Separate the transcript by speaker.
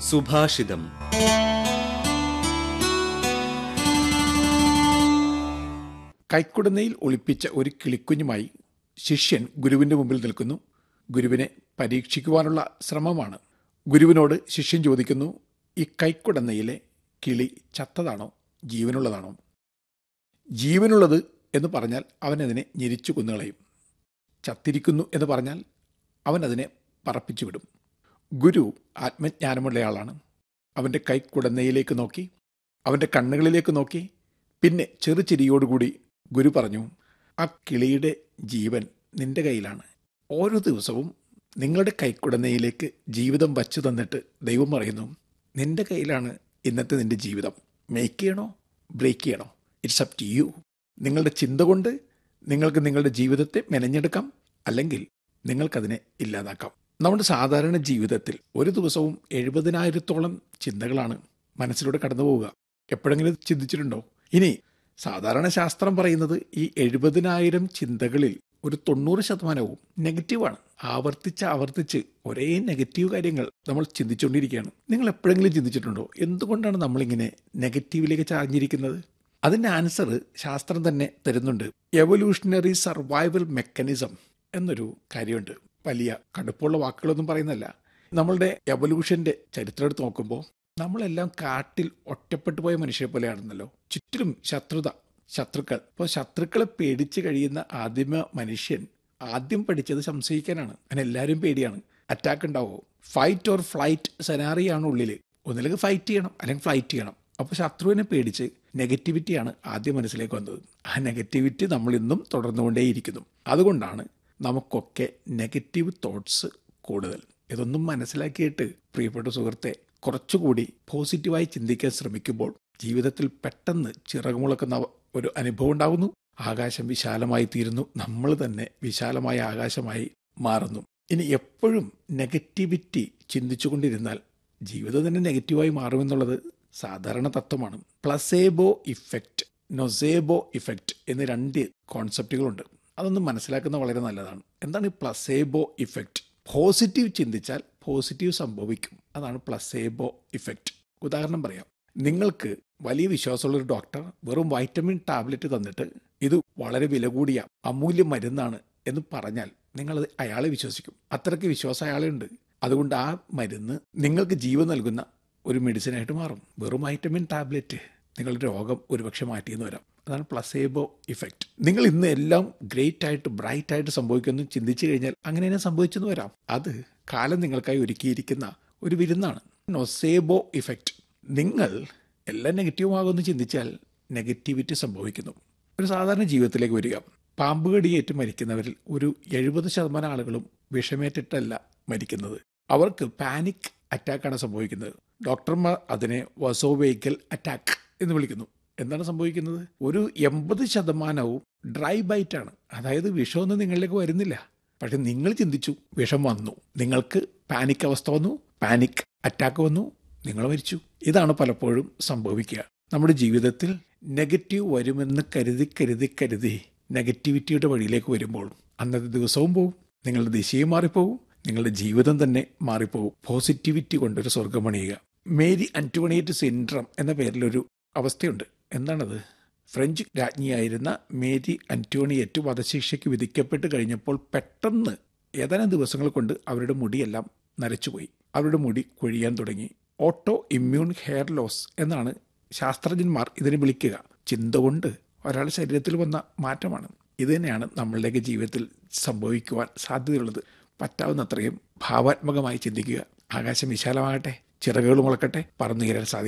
Speaker 1: സുഭാഷിതം
Speaker 2: കൈക്കുടനയിൽ ഒളിപ്പിച്ച ഒരു കിളിക്കുഞ്ഞുമായി ശിഷ്യൻ ഗുരുവിന്റെ മുമ്പിൽ നിൽക്കുന്നു ഗുരുവിനെ പരീക്ഷിക്കുവാനുള്ള ശ്രമമാണ് ഗുരുവിനോട് ശിഷ്യൻ ചോദിക്കുന്നു ഈ കൈക്കുടന്നയിലെ കിളി ചത്തതാണോ ജീവനുള്ളതാണോ ജീവനുള്ളത് എന്ന് പറഞ്ഞാൽ അവൻ അതിനെ ഞെരിച്ചു കൊന്നുകളയും ചത്തിരിക്കുന്നു എന്ന് പറഞ്ഞാൽ അവൻ അതിനെ പറപ്പിച്ചു വിടും ഗുരു ആത്മജ്ഞാനമുള്ളയാളാണ് അവൻ്റെ കൈക്കുടന്നയിലേക്ക് നോക്കി അവൻ്റെ കണ്ണുകളിലേക്ക് നോക്കി പിന്നെ ചെറുചിരിയോടുകൂടി ഗുരു പറഞ്ഞു ആ കിളിയുടെ ജീവൻ നിന്റെ കയ്യിലാണ് ഓരോ ദിവസവും നിങ്ങളുടെ കൈക്കുടനയിലേക്ക് ജീവിതം വച്ചു തന്നിട്ട് ദൈവം പറയുന്നു നിന്റെ കയ്യിലാണ് ഇന്നത്തെ നിന്റെ ജീവിതം മേക്ക് ചെയ്യണോ ബ്രേക്ക് ചെയ്യണോ ഇറ്റ്സ് അപ് ടു യു നിങ്ങളുടെ ചിന്ത കൊണ്ട് നിങ്ങൾക്ക് നിങ്ങളുടെ ജീവിതത്തെ മെനഞ്ഞെടുക്കാം അല്ലെങ്കിൽ നിങ്ങൾക്കതിനെ ഇല്ലാതാക്കാം നമ്മുടെ സാധാരണ ജീവിതത്തിൽ ഒരു ദിവസവും എഴുപതിനായിരത്തോളം ചിന്തകളാണ് മനസ്സിലൂടെ കടന്നു പോവുക എപ്പോഴെങ്കിലും ചിന്തിച്ചിട്ടുണ്ടോ ഇനി സാധാരണ ശാസ്ത്രം പറയുന്നത് ഈ എഴുപതിനായിരം ചിന്തകളിൽ ഒരു തൊണ്ണൂറ് ശതമാനവും നെഗറ്റീവാണ് ആവർത്തിച്ച് ആവർത്തിച്ച് ഒരേ നെഗറ്റീവ് കാര്യങ്ങൾ നമ്മൾ ചിന്തിച്ചുകൊണ്ടിരിക്കുകയാണ് നിങ്ങൾ എപ്പോഴെങ്കിലും ചിന്തിച്ചിട്ടുണ്ടോ എന്തുകൊണ്ടാണ് നമ്മളിങ്ങനെ നെഗറ്റീവിലേക്ക് ചാഞ്ഞിരിക്കുന്നത് അതിൻ്റെ ആൻസർ ശാസ്ത്രം തന്നെ തരുന്നുണ്ട് എവല്യൂഷണറി സർവൈവൽ മെക്കാനിസം എന്നൊരു കാര്യമുണ്ട് വലിയ കടുപ്പുള്ള വാക്കുകളൊന്നും പറയുന്നല്ല നമ്മളുടെ എവല്യൂഷന്റെ ചരിത്രം എടുത്ത് നോക്കുമ്പോൾ നമ്മളെല്ലാം കാട്ടിൽ ഒറ്റപ്പെട്ടു പോയ മനുഷ്യരെ പോലെയാണെന്നല്ലോ ചുറ്റിലും ശത്രുത ശത്രുക്കൾ അപ്പോൾ ശത്രുക്കളെ പേടിച്ച് കഴിയുന്ന ആദിമ മനുഷ്യൻ ആദ്യം പഠിച്ചത് സംശയിക്കാനാണ് അങ്ങനെ എല്ലാവരും പേടിയാണ് അറ്റാക്ക് ഉണ്ടാവോ ഫൈറ്റ് ഓർ ഫ്ലൈറ്റ് സെനാറിയാണ് ഉള്ളിൽ ഒന്നില്ലെങ്കിൽ ഫൈറ്റ് ചെയ്യണം അല്ലെങ്കിൽ ഫ്ലൈറ്റ് ചെയ്യണം അപ്പോൾ ശത്രുവിനെ പേടിച്ച് നെഗറ്റിവിറ്റിയാണ് ആദ്യം മനസ്സിലേക്ക് വന്നത് ആ നെഗറ്റിവിറ്റി നമ്മൾ ഇന്നും തുടർന്നുകൊണ്ടേയിരിക്കുന്നു അതുകൊണ്ടാണ് നമുക്കൊക്കെ നെഗറ്റീവ് തോട്ട്സ് കൂടുതൽ ഇതൊന്നും മനസ്സിലാക്കിയിട്ട് പ്രിയപ്പെട്ട സുഹൃത്തെ കുറച്ചുകൂടി പോസിറ്റീവായി ചിന്തിക്കാൻ ശ്രമിക്കുമ്പോൾ ജീവിതത്തിൽ പെട്ടെന്ന് ചിറകുമുളക്കുന്ന ഒരു അനുഭവം ഉണ്ടാകുന്നു ആകാശം വിശാലമായി തീരുന്നു നമ്മൾ തന്നെ വിശാലമായ ആകാശമായി മാറുന്നു ഇനി എപ്പോഴും നെഗറ്റിവിറ്റി ചിന്തിച്ചുകൊണ്ടിരുന്നാൽ ജീവിതം തന്നെ നെഗറ്റീവായി മാറുമെന്നുള്ളത് സാധാരണ തത്വമാണ് പ്ലസേബോ ഇഫക്റ്റ് നൊസേബോ ഇഫക്റ്റ് എന്ന് രണ്ട് കോൺസെപ്റ്റുകളുണ്ട് അതൊന്ന് മനസ്സിലാക്കുന്നത് വളരെ നല്ലതാണ് എന്താണ് ഈ പ്ലസേബോ ഇഫക്റ്റ് പോസിറ്റീവ് ചിന്തിച്ചാൽ പോസിറ്റീവ് സംഭവിക്കും അതാണ് പ്ലസേബോ ഇഫക്റ്റ് ഉദാഹരണം പറയാം നിങ്ങൾക്ക് വലിയ വിശ്വാസമുള്ള ഒരു ഡോക്ടർ വെറും വൈറ്റമിൻ ടാബ്ലറ്റ് തന്നിട്ട് ഇത് വളരെ വില കൂടിയ അമൂല്യ മരുന്നാണ് എന്ന് പറഞ്ഞാൽ നിങ്ങൾ അയാളെ വിശ്വസിക്കും അത്രയ്ക്ക് വിശ്വാസം അയാളെ ഉണ്ട് അതുകൊണ്ട് ആ മരുന്ന് നിങ്ങൾക്ക് ജീവൻ നൽകുന്ന ഒരു മെഡിസിനായിട്ട് മാറും വെറും വൈറ്റമിൻ ടാബ്ലറ്റ് നിങ്ങളുടെ രോഗം ഒരുപക്ഷെ മാറ്റിയെന്ന് വരാം അതാണ് പ്ലസേബോ ഇഫക്റ്റ് നിങ്ങൾ ഇന്ന് എല്ലാം ഗ്രേറ്റ് ആയിട്ട് ബ്രൈറ്റ് ആയിട്ട് സംഭവിക്കുന്നു ചിന്തിച്ചു കഴിഞ്ഞാൽ അങ്ങനെ തന്നെ സംഭവിച്ചെന്ന് വരാം അത് കാലം നിങ്ങൾക്കായി ഒരുക്കിയിരിക്കുന്ന ഒരു വിരുന്നാണ് നൊസേബോ ഇഫക്റ്റ് നിങ്ങൾ എല്ലാം നെഗറ്റീവ് ആകുമെന്ന് ചിന്തിച്ചാൽ നെഗറ്റിവിറ്റി സംഭവിക്കുന്നു ഒരു സാധാരണ ജീവിതത്തിലേക്ക് വരിക പാമ്പ് കടിയേറ്റ് മരിക്കുന്നവരിൽ ഒരു എഴുപത് ശതമാനം ആളുകളും വിഷമേറ്റിട്ടല്ല മരിക്കുന്നത് അവർക്ക് പാനിക് അറ്റാക്കാണ് സംഭവിക്കുന്നത് ഡോക്ടർമാർ അതിനെ വസോവേക്കൽ അറ്റാക്ക് എന്ന് വിളിക്കുന്നു എന്താണ് സംഭവിക്കുന്നത് ഒരു എൺപത് ശതമാനവും ഡ്രൈ ബൈറ്റ് ആണ് അതായത് വിഷമൊന്നും നിങ്ങളിലേക്ക് വരുന്നില്ല പക്ഷെ നിങ്ങൾ ചിന്തിച്ചു വിഷം വന്നു നിങ്ങൾക്ക് പാനിക് അവസ്ഥ വന്നു പാനിക് അറ്റാക്ക് വന്നു നിങ്ങൾ മരിച്ചു ഇതാണ് പലപ്പോഴും സംഭവിക്കുക നമ്മുടെ ജീവിതത്തിൽ നെഗറ്റീവ് വരുമെന്ന് കരുതി കരുതി കരുതി നെഗറ്റിവിറ്റിയുടെ വഴിയിലേക്ക് വരുമ്പോൾ അന്നത്തെ ദിവസവും പോവും നിങ്ങളുടെ ദിശയും മാറിപ്പോവും നിങ്ങളുടെ ജീവിതം തന്നെ മാറിപ്പോവും പോസിറ്റിവിറ്റി കൊണ്ടൊരു സ്വർഗമണിയുക മേരി അന്റോണിയറ്റ് സിൻഡ്രം എന്ന പേരിലൊരു അവസ്ഥയുണ്ട് എന്താണത് ഫ്രഞ്ച് രാജ്ഞിയായിരുന്ന മേരി അന്റോണിയറ്റ് വധശിക്ഷയ്ക്ക് വിധിക്കപ്പെട്ട് കഴിഞ്ഞപ്പോൾ പെട്ടെന്ന് ഏതാനും ദിവസങ്ങൾ കൊണ്ട് അവരുടെ മുടിയെല്ലാം നരച്ചുപോയി അവരുടെ മുടി കൊഴിയാൻ തുടങ്ങി ഓട്ടോ ഇമ്മ്യൂൺ ഹെയർ ലോസ് എന്നാണ് ശാസ്ത്രജ്ഞന്മാർ ഇതിനെ വിളിക്കുക ചിന്ത കൊണ്ട് ഒരാളുടെ ശരീരത്തിൽ വന്ന മാറ്റമാണ് ഇത് തന്നെയാണ് നമ്മളുടെയൊക്കെ ജീവിതത്തിൽ സംഭവിക്കുവാൻ സാധ്യതയുള്ളത് പറ്റാവുന്നത്രയും ഭാവാത്മകമായി ചിന്തിക്കുക ആകാശം വിശാലമാകട്ടെ ചിറകുകൾ മുളക്കട്ടെ പറന്നുയരാൻ സാധിക്കും